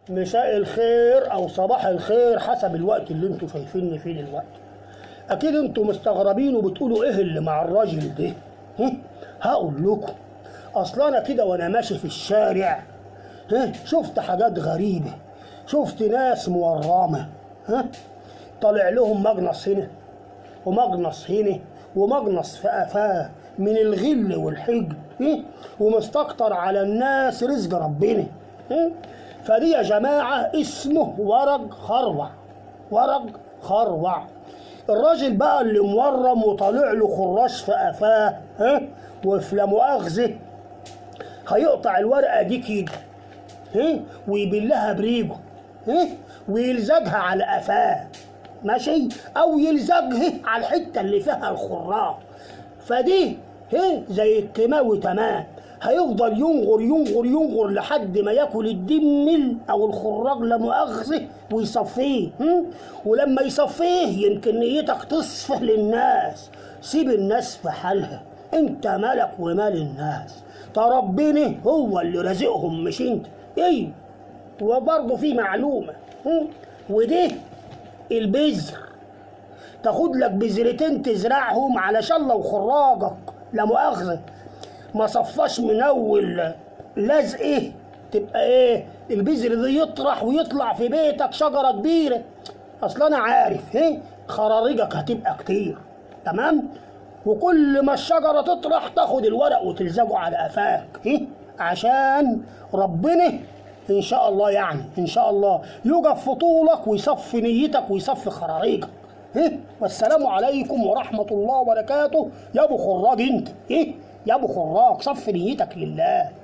مساء الخير او صباح الخير حسب الوقت اللي انتوا شايفيني فيه دلوقتي اكيد انتوا مستغربين وبتقولوا ايه اللي مع الراجل ده ها؟ هقول لكم اصل انا كده وانا ماشي في الشارع ها شفت حاجات غريبه شفت ناس مورمه ها طالع لهم مجنص هنا ومجنص هنا ومجنص في قفاه من الغل والحقد ها؟ ومستكتر على الناس رزق ربنا ها؟ فدي يا جماعة اسمه ورق خروع ورق خروع الراجل بقى اللي مورم وطالع له خراش في قفاه ها وفي لا مؤاخذة هيقطع الورقة دي كده ها ويبلها بريجه ها ويلزقها على قفاه ماشي او يلزقها على الحته اللي فيها الخراج فدي ها زي الكيماوي تمام هيفضل ينغر ينغر ينغر لحد ما ياكل الدمل او الخراج لا مؤاخذه ويصفيه هم؟ ولما يصفيه يمكن نيتك تصفه للناس سيب الناس في حالها انت مالك ومال الناس ربنا هو اللي رازقهم مش انت ايه وبرضه في معلومه هم؟ وده البذر تاخد لك بذرتين تزرعهم علشان لو خراجك لا مؤاخذه ما صفاش من اول لزق ايه تبقى ايه البذر ده يطرح ويطلع في بيتك شجره كبيره اصل انا عارف ايه خراريجك هتبقى كتير تمام وكل ما الشجره تطرح تاخد الورق وتلزقه على قفاك ايه عشان ربنا ان شاء الله يعني ان شاء الله يقف في طولك ويصفي نيتك ويصفي خراريجك ايه والسلام عليكم ورحمه الله وبركاته يا ابو خراج انت ايه يا ابو خراج صف نيتك لله